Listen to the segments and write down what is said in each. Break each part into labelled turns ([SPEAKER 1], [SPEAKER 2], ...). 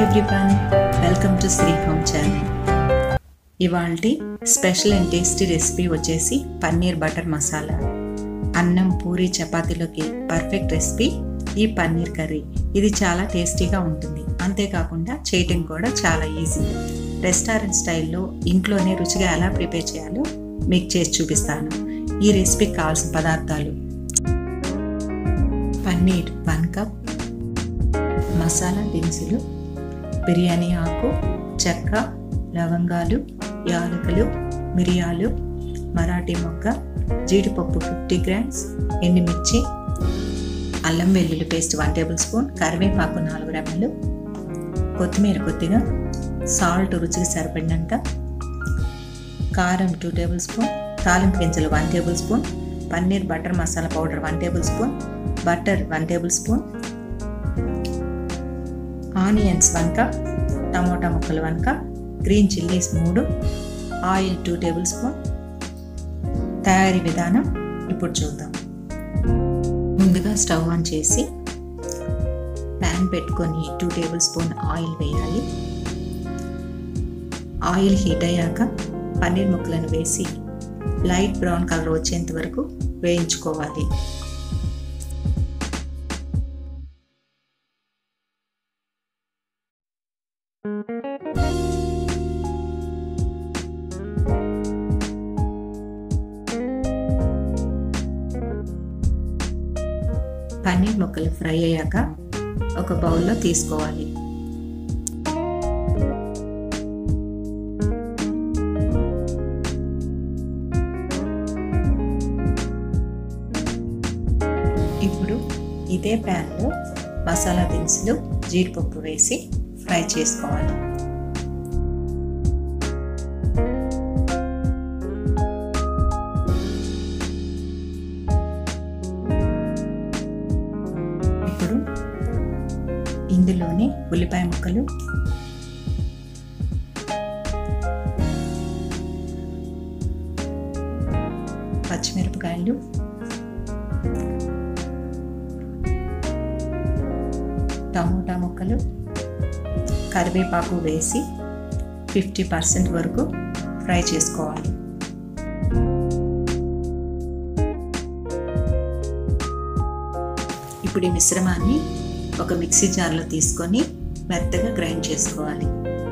[SPEAKER 1] everyone welcome to Sri home channel ఇవాల్టి special and tasty recipe వచ్చేసి paneer butter masala అన్నం పూరి చపాతీలోకి పర్ఫెక్ట్ రెసిపీ ఈ పన్నీర్ కర్రీ ఇది చాలా టేస్టీగా ఉంటుంది అంతేకాకుండా చేయటం కూడా చాలా ఈజీ రెస్టారెంట్ స్టైల్లో ఇంట్లోనే రుచిగా ఎలా ప్రిపేర్ చేయాలో మీకు చేసి చూపిస్తాను ఈ రెసిపీకి కావాల్సిన పదార్థాలు పన్నీర్ వన్ కప్ మసాలా దినుసులు బిర్యానీ ఆకు చెక్క లవంగాలు యాలకులు మిరియాలు మరాఠీ మొగ్గ జీడిపప్పు ఫిఫ్టీ గ్రామ్స్ ఎండుమిర్చి అల్లం వెల్లుల్లి పేస్ట్ వన్ టేబుల్ స్పూన్ కరివేపాకు నాలుగు రెమ్మలు కొత్తిమీర కొద్దిగా సాల్ట్ రుచికి సరిపడినంత కారం టూ టేబుల్ స్పూన్ తాలింపు గింజలు one tablespoon paneer butter masala powder one tablespoon butter one tablespoon onions one cup tomato ముక్కలు వన్ కప్ గ్రీన్ చిల్లీస్ మూడు ఆయిల్ టూ టేబుల్ స్పూన్ తయారీ విధానం ఇప్పుడు చూద్దాం ముందుగా స్టవ్ ఆన్ చేసి ప్యాన్ పెట్టుకొని టూ టేబుల్ స్పూన్ ఆయిల్ వేయాలి ఆయిల్ హీట్ అయ్యాక పన్నీర్ ముక్కలను వేసి లైట్ బ్రౌన్ కలర్ వచ్చేంత వరకు వేయించుకోవాలి పన్నీర్ ముక్కలు ఫ్రై అయ్యాక ఒక బౌల్లో తీసుకోవాలి ఇప్పుడు ఇదే ప్యాన్లో మసాలా దినుసులు జీడిపప్పు వేసి ఫ్రై చేసుకోవాలి ఇప్పుడు ఇందులోనే ఉల్లిపాయ ముక్కలు పచ్చిమిరపకాయలు టమోటా ముక్కలు కరివేపాకు వేసి ఫిఫ్టీ పర్సెంట్ వరకు ఫ్రై చేసుకోవాలి ఇప్పుడు ఈ మిశ్రమాన్ని ఒక మిక్సీ జార్లో తీసుకొని మెత్తగా గ్రైండ్ చేసుకోవాలి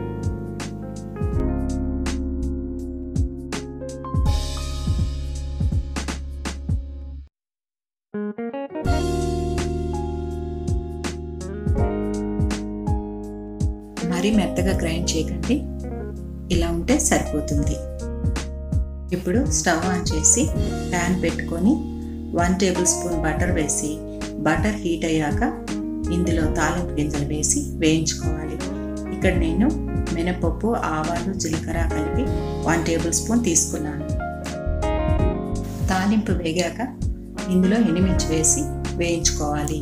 [SPEAKER 1] మరీ మెత్తగా గ్రైండ్ చేయకండి ఇలా ఉంటే సరిపోతుంది ఇప్పుడు స్టవ్ ఆన్ చేసి ప్యాన్ పెట్టుకొని వన్ టేబుల్ స్పూన్ బటర్ వేసి బటర్ హీట్ అయ్యాక ఇందులో తాలింపు గింజలు వేసి వేయించుకోవాలి ఇక్కడ నేను మినపప్పు ఆవాలు జీలకర్ర కలిపి వన్ టేబుల్ స్పూన్ తీసుకున్నాను తాలింపు వేగాక ఇందులో ఎండుమిర్చి వేసి వేయించుకోవాలి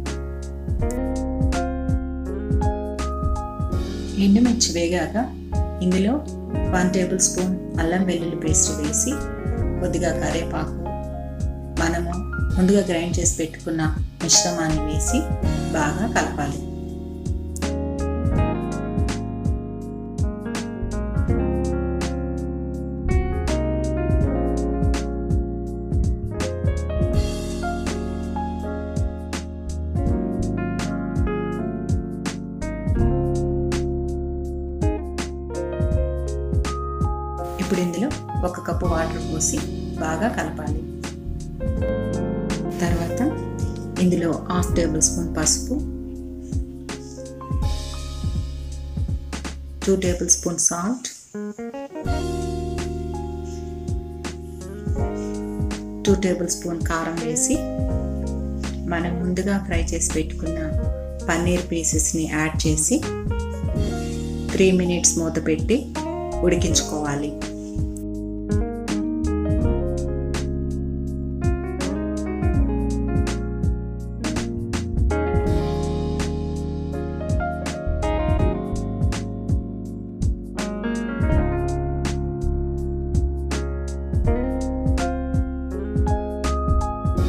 [SPEAKER 1] ఎండుమిర్చి వేగాక ఇందులో వన్ టేబుల్ స్పూన్ అల్లం వెల్లుల్లి పేస్ట్ వేసి కొద్దిగా కరివేపాకు మనము ముందుగా గ్రైండ్ చేసి పెట్టుకున్న మిశ్రమాన్ని వేసి బాగా కలపాలి ఇప్పుడు ఇందులో ఒక కప్పు వాటర్ పోసి బాగా కలపాలి తర్వాత ఇందులో హాఫ్ టేబుల్ స్పూన్ పసుపు two tablespoon salt two tablespoon కారం వేసి మనం ముందుగా ఫ్రై చేసి పెట్టుకున్న పన్నీర్ పీసెస్ని యాడ్ చేసి త్రీ మినిట్స్ మూత పెట్టి ఉడికించుకోవాలి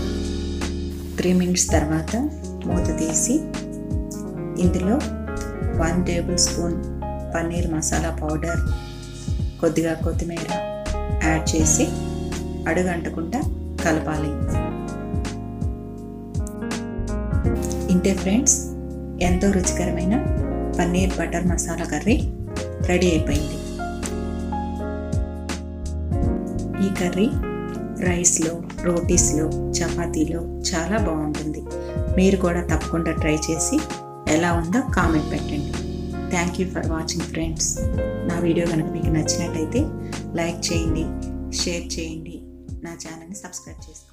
[SPEAKER 1] త్రీ మినిట్స్ తర్వాత మూత తీసి ఇందులో one tablespoon paneer masala powder కొద్దిగా కొత్తిమీర యాడ్ చేసి అడుగంటకుండా కలపాలి ఇంతే ఫ్రెండ్స్ ఎంతో రుచికరమైన paneer butter masala curry ready అయిపోయింది ఈ కర్రీ రైస్లో రోటీస్లో చపాతీలో చాలా బాగుంటుంది మీరు కూడా తప్పకుండా ట్రై చేసి ఎలా ఉందో కామెంట్ పెట్టండి thank you for watching friends నా వీడియో కనుక మీకు నచ్చినట్టయితే లైక్ చేయండి షేర్ చేయండి నా ఛానల్ని సబ్స్క్రైబ్ చేసుకోండి